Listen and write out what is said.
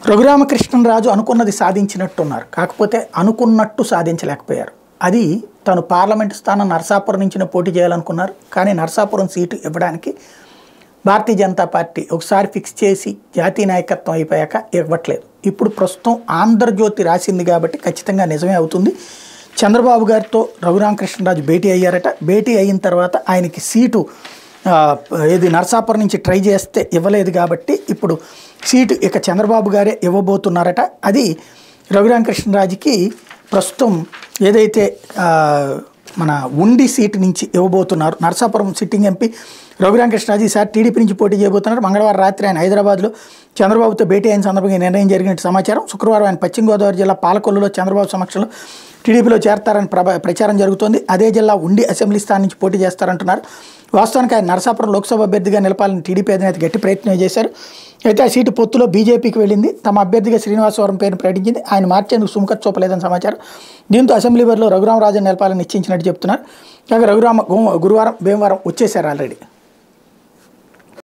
రఘురామకృష్ణరాజు అనుకున్నది సాధించినట్టున్నారు కాకపోతే అనుకున్నట్టు సాధించలేకపోయారు అది తను పార్లమెంటు స్థానం నరసాపురం నుంచి పోటీ చేయాలనుకున్నారు కానీ నరసాపురం సీటు ఇవ్వడానికి భారతీయ జనతా పార్టీ ఒకసారి ఫిక్స్ చేసి జాతీయ నాయకత్వం అయిపోయాక ఇవ్వట్లేదు ఇప్పుడు ప్రస్తుతం ఆంధ్రజ్యోతి రాసింది కాబట్టి ఖచ్చితంగా నిజమే అవుతుంది చంద్రబాబు గారితో రఘురామకృష్ణరాజు భేటీ అయ్యారట భేటీ అయిన తర్వాత ఆయనకి సీటు ఆ, ఏది నరసాపురం నుంచి ట్రై చేస్తే ఇవ్వలేదు కాబట్టి ఇప్పుడు సీటు ఇక చంద్రబాబు గారే ఇవ్వబోతున్నారట అది రఘురామకృష్ణరాజుకి ప్రస్తుతం ఏదైతే ఆ, మన ఉండి సీటు నుంచి ఇవ్వబోతున్నారు నరసాపురం సిట్టింగ్ ఎంపీ రఘురామకృష్ణరాజు ఈసారి టీడీపీ నుంచి పోటీ చేయబోతున్నారు మంగళవారం రాత్రి ఆయన హైదరాబాద్లో చంద్రబాబుతో భేటీ అయిన సందర్భంగా ఈ నిర్ణయం జరిగినట్టు సమాచారం శుక్రవారం ఆయన పశ్చిమ గోదావరి జిల్లా పాలకొల్లులో చంద్రబాబు సమక్షంలో టీడీపీలో చేరతారని ప్రభ ప్రచారం జరుగుతోంది అదే జిల్లా ఉండి అసెంబ్లీ స్థానం నుంచి పోటీ చేస్తారంటున్నారు వాస్తవానికి ఆయన నరసాపురం లోక్సభ అభ్యర్థిగా నిలపాలని టీడీపీ అధినేత గట్టి ప్రయత్నం చేశారు అయితే ఆ సీటు పొత్తులో బీజేపీకి వెళ్ళింది తమ అభ్యర్థిగా శ్రీనివాసవరం పేరును ప్రకటించింది ఆయన మార్చేందుకు సుముఖత చూపలేదని సమాచారం దీంతో అసెంబ్లీ బరిలో రఘురామరాజన్ నిలపాలని నిశ్చయించినట్టు చెప్తున్నారు కాగా రఘురామ గు- గురువారం భీమవరం వచ్చేశారు ఆల్రెడీ